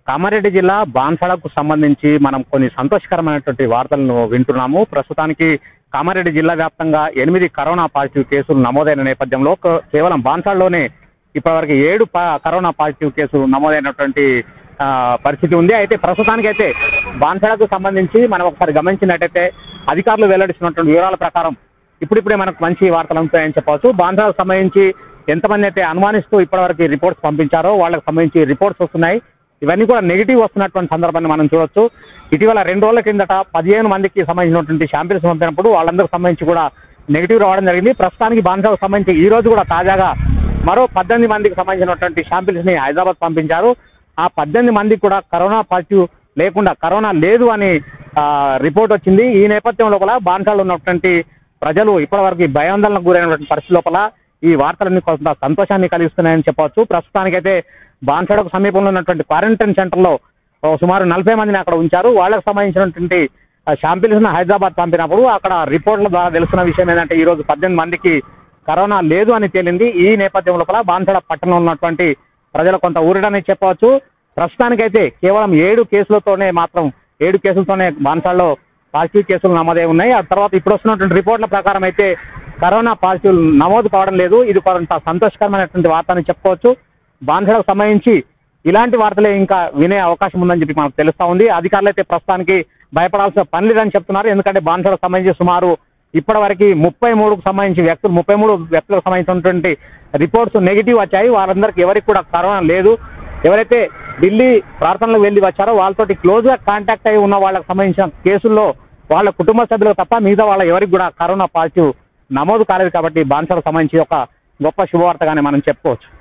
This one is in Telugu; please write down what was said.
కామారెడ్డి జిల్లా బాన్సాడకు సంబంధించి మనం కొన్ని సంతోషకరమైనటువంటి వార్తలను వింటున్నాము ప్రస్తుతానికి కామారెడ్డి జిల్లా వ్యాప్తంగా ఎనిమిది కరోనా పాజిటివ్ కేసులు నమోదైన నేపథ్యంలో క- కేవలం బాన్సాడ్లోనే ఇప్పటివరకు ఏడు ప- కరోనా పాజిటివ్ కేసులు నమోదైనటువంటి ఆ, పరిస్థితి ఉంది అయితే ప్రస్తుతానికి అయితే బాన్సాడకు సంబంధించి మనం ఒకసారి గమనించినట్టయితే అధికారులు వెల్లడిస్తున్నటువంటి వివరాల ప్రకారం ఇప్పుడిప్పుడే మనకు మంచి వార్తలు ఉంటాయని చెప్పవచ్చు బాన్సాడకు సంబంధించి ఎంతమంది అయితే అనుమానిస్తూ ఇప్పటివరకు రిపోర్ట్స్ పంపించారో వాళ్ళకి సంబంధించి రిపోర్ట్స్ వస్తున్నాయి ఇవన్నీ కూడా నెగిటివ్ వస్తున్నటువంటి సందర్భాన్ని మనం చూడొచ్చు ఇటీవల రెండు రోజుల కిందట పదిహేను మందికి సంబంధించినటువంటి శాంపిల్స్ పంపినప్పుడు వాళ్ళందరికి సంబంధించి కూడా నెగిటివ్ రావడం జరిగింది ప్రస్తుతానికి బాన్సాకు సంబంధించి ఈ రోజు కూడా తాజాగా మరో పద్దెనిమిది మందికి సంబంధించినటువంటి శాంపిల్స్ ని హైదరాబాద్ పంపించారు ఆ పద్దెనిమిది మందికి కూడా కరోనా పాజిటివ్ లేకుండా కరోనా లేదు అని ఆ, రిపోర్ట్ వచ్చింది ఈ నేపథ్యం లోపల బాన్సాలో ఉన్నటువంటి ప్రజలు ఇప్పటివరకు ఈ భయాందోళనకు గురైనటువంటి పరిస్థితి లోపల ఈ వార్తలన్నీ కొంత సంతోషాన్ని కలిగిస్తున్నాయని చెప్పవచ్చు ప్రస్తుతానికైతే బాన్సాడకు సమీపంలో ఉన్నటువంటి క్వారంటైన్ సెంటర్లో ఓ సుమారు నలభై మందిని అక్కడ ఉంచారు వాళ్ళకి సంబంధించినటువంటి శాంపిల్స్ హైదరాబాద్ పంపినప్పుడు అక్కడ రిపోర్ట్ల ద్వారా తెలుస్తున్న విషయం ఏంటంటే ఈ రోజు పద్దెనిమిది మందికి కరోనా లేదు అని తేలింది ఈ నేపథ్యం లోపల బాన్సాడ పట్టణంలో ఉన్నటువంటి ప్రజలు కొంత ఊరడని చెప్పవచ్చు ప్రస్తుతానికైతే కేవలం ఏడు కేసులతోనే మాత్రం ఏడు కేసులతోనే బాన్సాడలో పాజిటివ్ కేసులు నమోదై ఉన్నాయి ఆ తర్వాత ఇప్పుడు వస్తున్నటువంటి రిపోర్ట్ల ప్రకారం అయితే కరోనా పాజిటివ్ నమోదు కావడం లేదు ఇది కొంత సంతోషకరమైనటువంటి వార్త అని చెప్పుకోవచ్చు బాన్సాడకు సంబంధించి ఇలాంటి వార్తలే ఇంకా వినే అవకాశం ఉందని చెప్పి మనకు తెలుస్తా ఉంది అధికారులు అయితే ప్రస్తుతానికి భయపడాల్సిన పని లేదని చెప్తున్నారు ఎందుకంటే బాన్సాడకు సంబంధించి సుమారు ఇప్పటివరకు ముప్పై మూడుకు సంబంధించి వ్యక్తులు ముప్పై మూడు వ్యక్తులకు సంబంధించినటువంటి రిపోర్ట్స్ నెగిటివ్ వచ్చాయి వారందరికీ ఎవరికి కూడా కరోనా లేదు ఎవరైతే ఢిల్లీ ప్రార్థనలకు వెళ్ళి వచ్చారో వాళ్ళతోటి క్లోజ్ గా కాంటాక్ట్ అయి ఉన్న వాళ్ళకి సంబంధించిన కేసుల్లో వాళ్ళ కుటుంబ సభ్యులకు తప్ప మిగతా వాళ్ళ ఎవరికి కూడా కరోనా పాజిటివ్ నమోదు కాలేదు కాబట్టి బాన్సాలకు సంబంధించి ఒక గొప్ప శుభవార్తగానే మనం చెప్పుకోవచ్చు